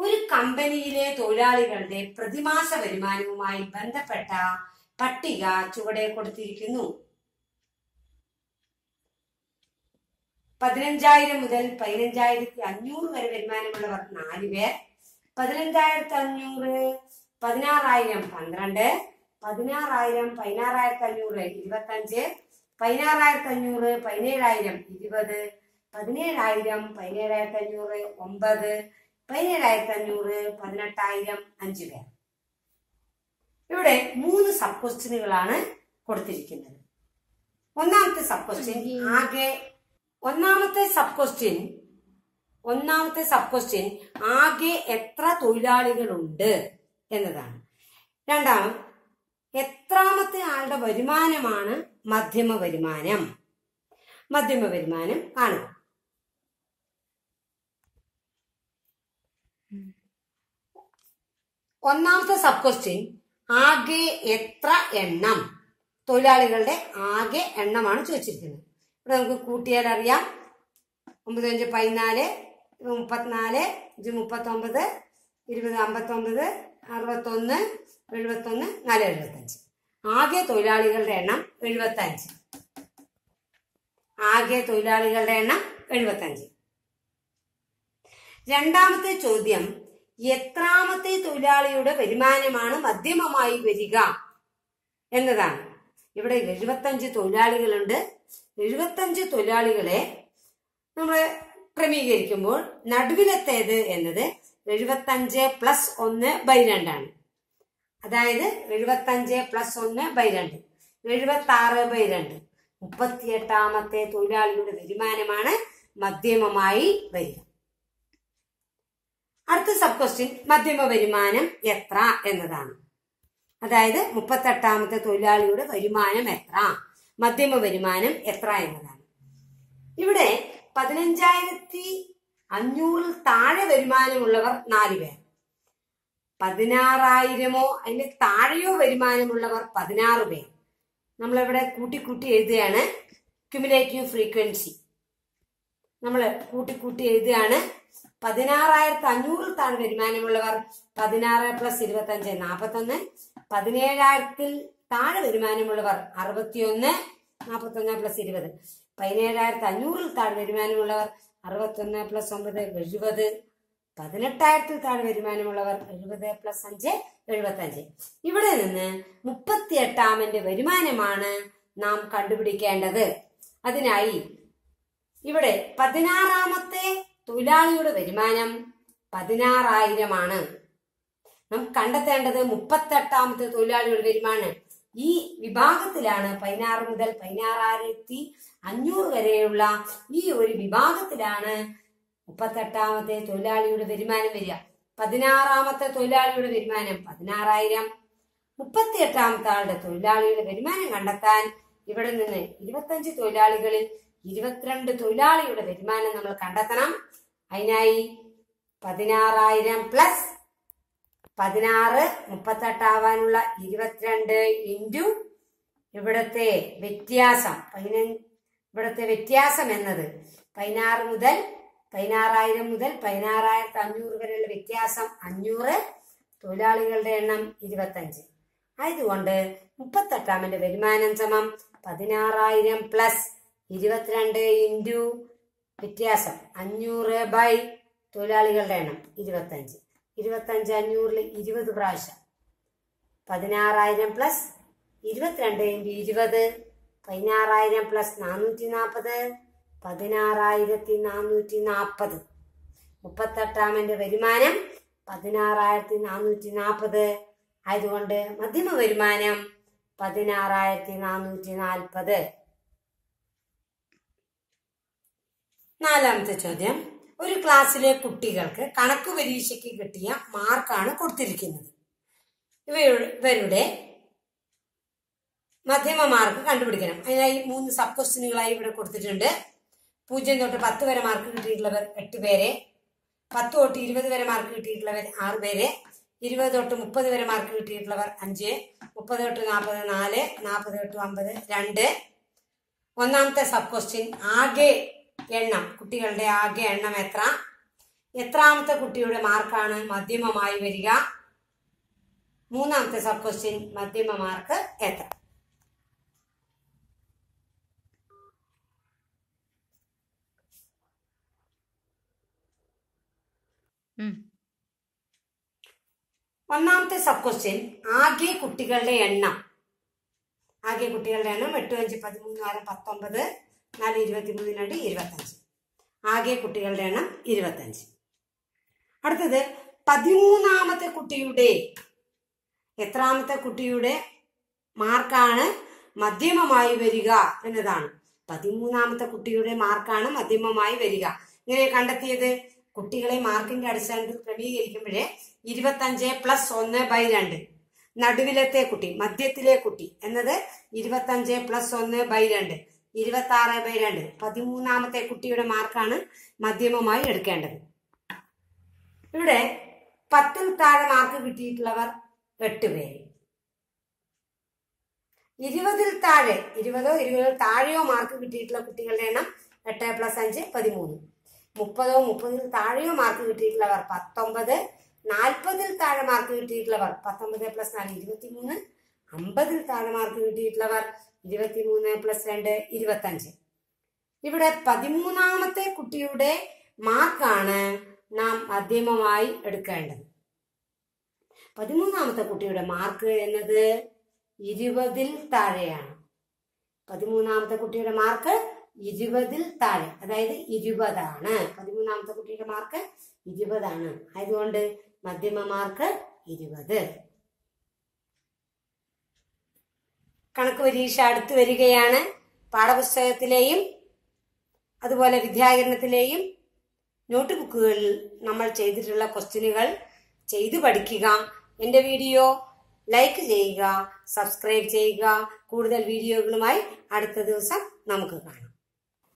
ഒരു കമ്പനിയിലെ തൊഴിലാളികളുടെ പ്രതിമാസ വരുമാനവുമായി ബന്ധപ്പെട്ട പട്ടിക ചുവടെ കൊടുത്തിരിക്കുന്നു പതിനഞ്ചായിരം മുതൽ പതിനഞ്ചായിരത്തി അഞ്ഞൂറ് വരെ വരുമാനമുള്ളവർ നാല് പേർ പതിനഞ്ചായിരത്തി അഞ്ഞൂറ് പതിനാറായിരം പന്ത്രണ്ട് പതിനാറായിരം പതിനാറായിരത്തി അഞ്ഞൂറ് ഇരുപത്തഞ്ച് പതിനാറായിരത്തി അഞ്ഞൂറ് പതിനേഴായിരം ഇരുപത് പതിനേഴായിരം പതിനേഴായിരത്തി അഞ്ഞൂറ് ഒമ്പത് പതിനേഴായിരത്തി അഞ്ഞൂറ് പതിനെട്ടായിരം അഞ്ച് പേർ ഇവിടെ മൂന്ന് സബ് ക്വസ്റ്റ്യനുകളാണ് കൊടുത്തിരിക്കുന്നത് ഒന്നാമത്തെ സബ് ക്വസ്റ്റ്യൻ ആകെ ഒന്നാമത്തെ സബ് ക്വസ്റ്റ്യൻ ഒന്നാമത്തെ സബ് ക്വസ്റ്റ്യൻ ആകെ എത്ര തൊഴിലാളികളുണ്ട് എന്നതാണ് രണ്ടാം എത്രാമത്തെ ആളുടെ വരുമാനമാണ് മധ്യമ വരുമാനം മധ്യമ വരുമാനം കാണുക ഒന്നാമത്തെ സബ് ക്വസ്റ്റ്യൻ ആകെ എത്ര എണ്ണം തൊഴിലാളികളുടെ ആകെ എണ്ണമാണ് ചോദിച്ചിരിക്കുന്നത് ഇവിടെ നമുക്ക് കൂട്ടിയാൽ അറിയാം ഒമ്പത് അഞ്ച് പതിനാല് മുപ്പത്തിനാല് അഞ്ച് മുപ്പത്തൊമ്പത് ഇരുപത് അമ്പത്തൊമ്പത് അറുപത്തൊന്ന് എഴുപത്തൊന്ന് നാല് എഴുപത്തഞ്ച് ആകെ തൊഴിലാളികളുടെ എണ്ണം എഴുപത്തഞ്ച് ആകെ തൊഴിലാളികളുടെ എണ്ണം എഴുപത്തഞ്ച് രണ്ടാമത്തെ ചോദ്യം എത്രാമത്തെ തൊഴിലാളിയുടെ വരുമാനമാണ് മധ്യമമായി വരിക എന്നതാണ് ഇവിടെ എഴുപത്തഞ്ച് തൊഴിലാളികളുണ്ട് എഴുപത്തഞ്ച് തൊഴിലാളികളെ നമ്മൾ ക്രമീകരിക്കുമ്പോൾ നടുവിലത്തേത് എന്നത് എഴുപത്തഞ്ച് പ്ലസ് ഒന്ന് ബൈ രണ്ടാണ് അതായത് എഴുപത്തഞ്ച് പ്ലസ് ഒന്ന് ബൈ രണ്ട് എഴുപത്തി ആറ് ബൈ രണ്ട് മുപ്പത്തിയെട്ടാമത്തെ തൊഴിലാളിയുടെ വരുമാനമാണ് മധ്യമമായി വരിക അടുത്ത സബ് ക്വസ്റ്റ്യൻ മധ്യമ വരുമാനം എത്ര എന്നതാണ് അതായത് മുപ്പത്തെട്ടാമത്തെ തൊഴിലാളിയുടെ വരുമാനം എത്ര മധ്യമ വരുമാനം എത്ര എന്നതാണ് ഇവിടെ പതിനഞ്ചായിരത്തി അഞ്ഞൂറിൽ താഴെ വരുമാനമുള്ളവർ നാല് പേർ പതിനാറായിരമോ അതിന് താഴെയോ വരുമാനമുള്ളവർ പതിനാറ് പേർ നമ്മളിവിടെ കൂട്ടിക്കൂട്ടി എഴുതുകയാണ് ക്യുമുലേറ്റീവ് ഫ്രീക്വൻസി നമ്മൾ കൂട്ടിക്കൂട്ടി എഴുതുകയാണ് പതിനാറായിരത്തി അഞ്ഞൂറിൽ താഴെ വരുമാനമുള്ളവർ പതിനാറ് പ്ലസ് ഇരുപത്തഞ്ച് നാൽപ്പത്തൊന്ന് പതിനേഴായിരത്തിൽ താഴെ വരുമാനമുള്ളവർ അറുപത്തിയൊന്ന് നാൽപ്പത്തൊന്ന് പ്ലസ് ഇരുപത് പതിനേഴായിരത്തി അഞ്ഞൂറിൽ താഴെ വരുമാനമുള്ളവർ അറുപത്തൊന്ന് പ്ലസ് ഒമ്പത് എഴുപത് പതിനെട്ടായിരത്തിൽ താഴെ വരുമാനമുള്ളവർ എഴുപത് പ്ലസ് അഞ്ച് എഴുപത്തഞ്ച് ഇവിടെ നിന്ന് മുപ്പത്തി എട്ടാമന്റെ വരുമാനമാണ് നാം കണ്ടുപിടിക്കേണ്ടത് അതിനായി ഇവിടെ പതിനാറാമത്തെ തൊഴിലാളിയുടെ വരുമാനം പതിനാറായിരമാണ് നാം കണ്ടെത്തേണ്ടത് മുപ്പത്തെട്ടാമത്തെ തൊഴിലാളിയുടെ വരുമാനം ഈ വിഭാഗത്തിലാണ് പതിനാറ് മുതൽ പതിനാറായിരത്തി അഞ്ഞൂറ് വരെയുള്ള ഈ ഒരു വിഭാഗത്തിലാണ് മുപ്പത്തെട്ടാമത്തെ തൊഴിലാളിയുടെ വരുമാനം വരിക പതിനാറാമത്തെ തൊഴിലാളിയുടെ വരുമാനം പതിനാറായിരം മുപ്പത്തി എട്ടാമത്തെ ആളുടെ തൊഴിലാളിയുടെ വരുമാനം കണ്ടെത്താൻ ഇവിടെ നിന്ന് ഇരുപത്തഞ്ച് തൊഴിലാളികളിൽ ഇരുപത്തിരണ്ട് തൊഴിലാളിയുടെ വരുമാനം നമ്മൾ കണ്ടെത്തണം അതിനായി പതിനാറായിരം പ്ലസ് പതിനാറ് മുപ്പത്തെട്ടാവാനുള്ള ഇരുപത്തിരണ്ട് ഇൻറ്റു ഇവിടുത്തെ വ്യത്യാസം പതിനഞ്ച് ഇവിടുത്തെ വ്യത്യാസം എന്നത് പതിനാറ് മുതൽ പതിനാറായിരം മുതൽ പതിനാറായിരത്തി അഞ്ഞൂറ് വരെയുള്ള വ്യത്യാസം അഞ്ഞൂറ് തൊഴിലാളികളുടെ എണ്ണം ഇരുപത്തഞ്ച് ആയതുകൊണ്ട് മുപ്പത്തെട്ടാമന്റെ വരുമാനം സമം പതിനാറായിരം പ്ലസ് ഇരുപത്തിരണ്ട് ഇൻറ്റു വ്യത്യാസം അഞ്ഞൂറ് ബൈ തൊഴിലാളികളുടെ എണ്ണം ഇരുപത്തഞ്ച് ഇരുപത്തഞ്ച് അഞ്ഞൂറിൽ ഇരുപത് പ്രാവശ്യം പതിനാറായിരം പ്ലസ് ഇരുപത്തിരണ്ട് ഇൻറ്റു ഇരുപത് പതിനാറായിരം പ്ലസ് നാനൂറ്റി നാൽപ്പത് പതിനാറായിരത്തി നാനൂറ്റി നാൽപ്പത് മുപ്പത്തെട്ടാമന്റെ വരുമാനം പതിനാറായിരത്തി നാനൂറ്റി നാൽപ്പത് ആയതുകൊണ്ട് മധ്യമ വരുമാനം പതിനാറായിരത്തി നാനൂറ്റി നാൽപ്പത് നാലാമത്തെ ചോദ്യം ഒരു ക്ലാസ്സിലെ കുട്ടികൾക്ക് കണക്ക് പരീക്ഷയ്ക്ക് കിട്ടിയ മാർക്കാണ് കൊടുത്തിരിക്കുന്നത് ഇവയുടെ ഇവരുടെ മധ്യമ മാർക്ക് കണ്ടുപിടിക്കണം അതിനായി മൂന്ന് സബ് ക്വസ്റ്റ്യനുകളായി ഇവിടെ കൊടുത്തിട്ടുണ്ട് പൂജ്യം തൊട്ട് പത്ത് വരെ മാർക്ക് കിട്ടിയിട്ടുള്ളവർ എട്ട് പേരെ പത്ത് തൊട്ട് ഇരുപത് വരെ മാർക്ക് കിട്ടിയിട്ടുള്ളവർ ആറ് പേര് ഇരുപത് തൊട്ട് മുപ്പത് വരെ മാർക്ക് കിട്ടിയിട്ടുള്ളവർ അഞ്ച് മുപ്പത് തൊട്ട് നാൽപ്പത് നാല് നാൽപ്പത് തൊട്ട് അമ്പത് രണ്ട് ഒന്നാമത്തെ സബ് ക്വസ്റ്റ്യൻ ആകെ എണ്ണം കുട്ടികളുടെ ആകെ എണ്ണം എത്ര എത്രാമത്തെ കുട്ടിയുടെ മാർക്കാണ് മധ്യമമായി വരിക മൂന്നാമത്തെ സബ് ക്വസ്റ്റ്യൻ മധ്യമ മാർക്ക് എത്ര ഒന്നാമത്തെ സബ് ക്വസ്റ്റ്യൻ ആകെ കുട്ടികളുടെ എണ്ണം ആകെ കുട്ടികളുടെ എണ്ണം എട്ട് അഞ്ച് പതിമൂന്ന് ആറ് പത്തൊമ്പത് നാല് ഇരുപത്തി മൂന്ന് രണ്ട് ഇരുപത്തഞ്ച് ആകെ കുട്ടികളുടെ എണ്ണം ഇരുപത്തഞ്ച് അടുത്തത് പതിമൂന്നാമത്തെ കുട്ടിയുടെ എത്രാമത്തെ കുട്ടിയുടെ മാർക്കാണ് മധ്യമമായി വരിക എന്നതാണ് പതിമൂന്നാമത്തെ കുട്ടിയുടെ മാർക്കാണ് മധ്യമമായി വരിക ഇങ്ങനെ കണ്ടെത്തിയത് കുട്ടികളെ മാർക്കിന്റെ അടിസ്ഥാനത്തിൽ ക്രമീകരിക്കുമ്പോഴേ ഇരുപത്തഞ്ച് പ്ലസ് ഒന്ന് ബൈ രണ്ട് നടുവിലത്തെ കുട്ടി മധ്യത്തിലെ കുട്ടി എന്നത് ഇരുപത്തഞ്ച് പ്ലസ് ഒന്ന് ബൈ രണ്ട് ഇരുപത്തി ആറ് ബൈ രണ്ട് പതിമൂന്നാമത്തെ കുട്ടിയുടെ മാർക്കാണ് മധ്യമമായി എടുക്കേണ്ടത് ഇവിടെ പത്തിൽ താഴെ മാർക്ക് കിട്ടിയിട്ടുള്ളവർ എട്ട് പേര് ഇരുപതിൽ താഴെ ഇരുപതോ ഇരുപതിൽ താഴെയോ മാർക്ക് കിട്ടിയിട്ടുള്ള കുട്ടികളുടെ എണ്ണം എട്ട് പ്ലസ് അഞ്ച് പതിമൂന്ന് മുപ്പതോ മുപ്പതിൽ താഴെയോ മാർക്ക് കിട്ടിയിട്ടുള്ളവർ പത്തൊമ്പത് നാൽപ്പതിൽ താഴെ മാർക്ക് കിട്ടിയിട്ടുള്ളവർ പത്തൊമ്പത് പ്ലസ് നാല് ഇരുപത്തിമൂന്ന് അമ്പതിൽ താഴെ മാർക്ക് കിട്ടിയിട്ടുള്ളവർ ഇരുപത്തിമൂന്ന് പ്ലസ് രണ്ട് ഇരുപത്തഞ്ച് ഇവിടെ പതിമൂന്നാമത്തെ കുട്ടിയുടെ മാർക്കാണ് നാം മധ്യമമായി എടുക്കേണ്ടത് പതിമൂന്നാമത്തെ കുട്ടിയുടെ മാർക്ക് എന്നത് ഇരുപതിൽ താഴെയാണ് പതിമൂന്നാമത്തെ കുട്ടിയുടെ മാർക്ക് ഇരുപതിൽ താഴെ അതായത് ഇരുപതാണ് പതിമൂന്നാമത്തെ കുട്ടിയുടെ മാർക്ക് ഇരുപതാണ് ആയതുകൊണ്ട് മധ്യമ മാർക്ക് ഇരുപത് കണക്ക് പരീക്ഷ അടുത്തു വരികയാണ് പാഠപുസ്തകത്തിലെയും അതുപോലെ വിദ്യാകരണത്തിലെയും നോട്ട് ബുക്കുകളിൽ നമ്മൾ ചെയ്തിട്ടുള്ള ക്വസ്റ്റ്യനുകൾ ചെയ്തു പഠിക്കുക എൻ്റെ വീഡിയോ ലൈക്ക് ചെയ്യുക സബ്സ്ക്രൈബ് ചെയ്യുക കൂടുതൽ വീഡിയോകളുമായി അടുത്ത ദിവസം നമുക്ക് കാണാം